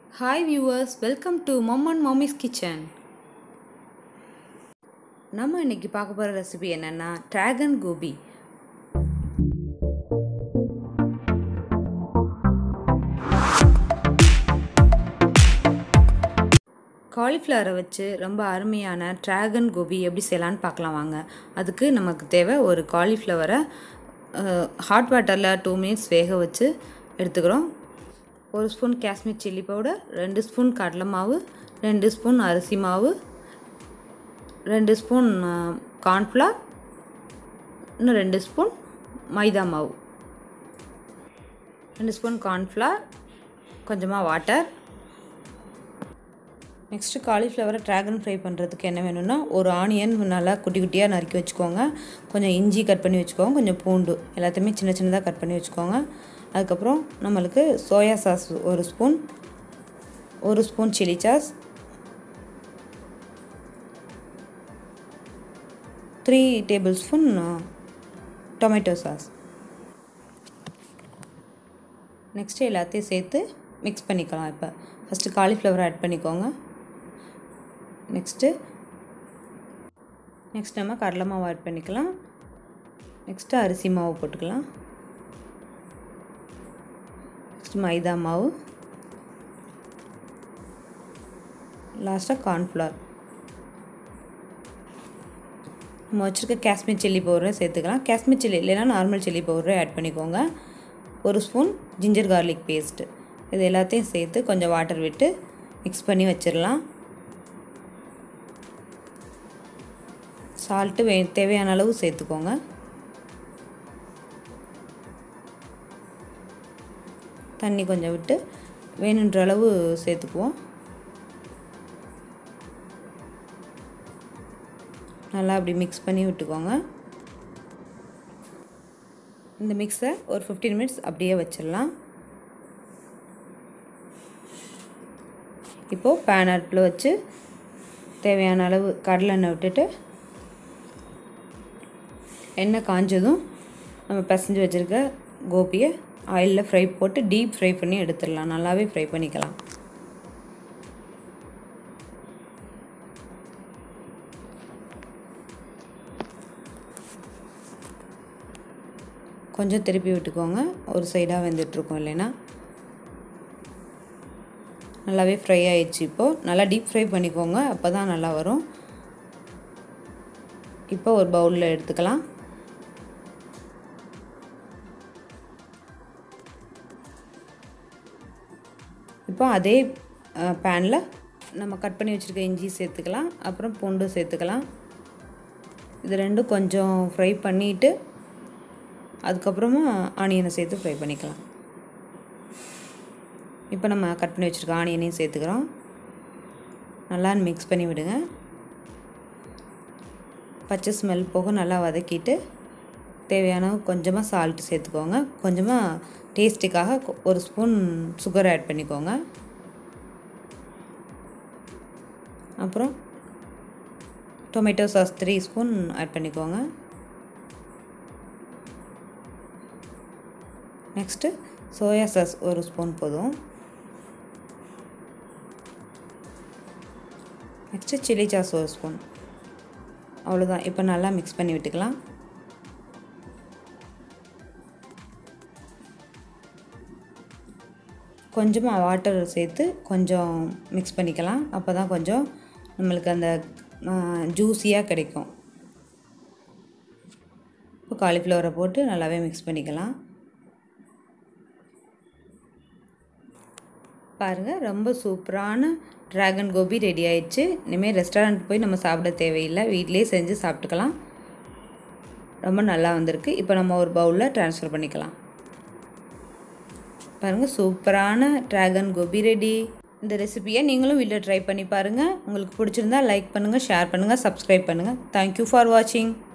hi viewers welcome to mum and mommy's kitchen நம்ம இன்னைக்கு பார்க்க போகிற ரெசிபி என்னென்னா ட்ராகன் கோபி காலிஃப்ளவரை வச்சு ரொம்ப அருமையான ட்ராகன் கோபி எப்படி செய்யலான்னு பார்க்கலாம் வாங்க அதுக்கு நமக்கு தேவை ஒரு காலிஃப்ளவரை ஹாட் வாட்டரில் டூ மினிட்ஸ் வேக வச்சு எடுத்துக்கிறோம் ஒரு ஸ்பூன் காஷ்மீர் சில்லி பவுடர் ரெண்டு ஸ்பூன் கடலை மாவு ரெண்டு ஸ்பூன் அரிசி மாவு ரெண்டு ஸ்பூன் கார்ன்ஃப்ளவர் இன்னும் ரெண்டு ஸ்பூன் மைதா மாவு ரெண்டு ஸ்பூன் கார்ன்ஃப்ளவர் கொஞ்சமாக வாட்டர் நெக்ஸ்ட்டு காலிஃப்ளவரை ட்ராகன் ஃப்ரை பண்ணுறதுக்கு என்ன வேணும்னா ஒரு ஆனியன் நல்லா குட்டி குட்டியாக நறுக்கி வச்சுக்கோங்க கொஞ்சம் இஞ்சி கட் பண்ணி வச்சுக்கோங்க கொஞ்சம் பூண்டு எல்லாத்தையுமே சின்ன சின்னதாக கட் பண்ணி வச்சுக்கோங்க அதுக்கப்புறம் நம்மளுக்கு சோயா சாஸ் ஒரு ஸ்பூன் ஒரு spoon chilli sauce three tablespoon tomato sauce next எல்லாத்தையும் சேர்த்து மிக்ஸ் பண்ணிக்கலாம் இப்போ ஃபஸ்ட்டு காலிஃப்ளவர் ஆட் பண்ணிக்கோங்க நெக்ஸ்ட்டு நெக்ஸ்ட் நம்ம கடலை மாவு ஆட் பண்ணிக்கலாம் நெக்ஸ்ட்டு அரிசி மாவு போட்டுக்கலாம் நெக்ஸ்ட் மைதா மாவு லாஸ்ட்டாக கார்ன்ஃப்ளவர் நம்ம வச்சுருக்க காஷ்மீர் சில்லி பவுடரை சேர்த்துக்கலாம் காஷ்மீர் சில்லி இல்லைன்னா நார்மல் சில்லி பவுடரை ஆட் பண்ணிக்கோங்க ஒரு ஸ்பூன் ஜிஞ்சர் கார்லிக் பேஸ்ட்டு இது எல்லாத்தையும் சேர்த்து கொஞ்சம் வாட்டர் விட்டு மிக்ஸ் பண்ணி வச்சிடலாம் சால்ட்டு வே தேவையான அளவு சேர்த்துக்கோங்க தண்ணி கொஞ்சம் விட்டு வேணுன்ற அளவு சேர்த்துக்குவோம் நல்லா அப்படி மிக்ஸ் பண்ணி விட்டுக்கோங்க இந்த மிக்ஸை ஒரு ஃபிஃப்டீன் மினிட்ஸ் அப்படியே வச்சிடலாம் இப்போது பேன் அடுப்பில் வச்சு தேவையான அளவு கடலெண்ணெய் விட்டுட்டு எண்ணெய் காஞ்சதும் நம்ம பிசைஞ்சு வச்சுருக்க கோபியை ஆயிலில் ஃப்ரை போட்டு டீப் ஃப்ரை பண்ணி எடுத்துடலாம் நல்லாவே ஃப்ரை பண்ணிக்கலாம் கொஞ்சம் திருப்பி விட்டுக்கோங்க ஒரு சைடாக வெந்துட்டுருக்கோம் இல்லைன்னா நல்லாவே ஃப்ரை ஆயிடுச்சு இப்போது நல்லா டீப் ஃப்ரை பண்ணிக்கோங்க அப்போ தான் நல்லா வரும் இப்போ ஒரு பவுலில் எடுத்துக்கலாம் இப்போ அதே பேனில் நம்ம கட் பண்ணி வச்சுருக்க இஞ்சி சேர்த்துக்கலாம் அப்புறம் பூண்டு சேர்த்துக்கலாம் இது ரெண்டும் கொஞ்சம் ஃப்ரை பண்ணிவிட்டு அதுக்கப்புறமா ஆனியனை சேர்த்து ஃப்ரை பண்ணிக்கலாம் இப்போ நம்ம கட் பண்ணி வச்சுருக்க ஆனியனையும் சேர்த்துக்கிறோம் நல்லா மிக்ஸ் பண்ணி விடுங்க பச்சை ஸ்மெல் போக நல்லா வதக்கிட்டு தேவையான கொஞ்சமாக சால்ட்டு சேர்த்துக்கோங்க கொஞ்சமாக டேஸ்ட்டுக்காக ஒரு ஸ்பூன் சுகர் ஆட் பண்ணிக்கோங்க அப்புறம் tomato sauce three spoon add பண்ணிக்கோங்க நெக்ஸ்ட்டு சோயா சாஸ் ஒரு ஸ்பூன் போதும் நெக்ஸ்ட்டு சில்லி சாஸ் ஒரு ஸ்பூன் அவ்வளோதான் இப்போ நல்லா மிக்ஸ் பண்ணி விட்டுக்கலாம் கொஞ்சமாக வாட்டர் சேர்த்து கொஞ்சம் மிக்ஸ் பண்ணிக்கலாம் அப்போ தான் கொஞ்சம் நம்மளுக்கு அந்த ஜூஸியாக கிடைக்கும் இப்போ காலிஃப்ளவரை போட்டு நல்லாவே மிக்ஸ் பண்ணிக்கலாம் பாருங்கள் ரொம்ப சூப்பரான ட்ராகன் கோபி ரெடி ஆயிடுச்சு இனிமேல் ரெஸ்டாரண்ட் போய் நம்ம சாப்பிட தேவையில்லை வீட்டிலே செஞ்சு சாப்பிட்டுக்கலாம் ரொம்ப நல்லா வந்திருக்கு இப்போ நம்ம ஒரு பவுலில் ட்ரான்ஸ்ஃபர் பண்ணிக்கலாம் பாருங்கள் சூப்பரான ட்ராகன் கோபி ரெடி இந்த ரெசிபியை நீங்களும் வீட்டில் ட்ரை பண்ணி பாருங்கள் உங்களுக்கு பிடிச்சிருந்தா லைக் பண்ணுங்கள் ஷேர் பண்ணுங்கள் சப்ஸ்கிரைப் பண்ணுங்கள் தேங்க்யூ ஃபார் வாட்சிங்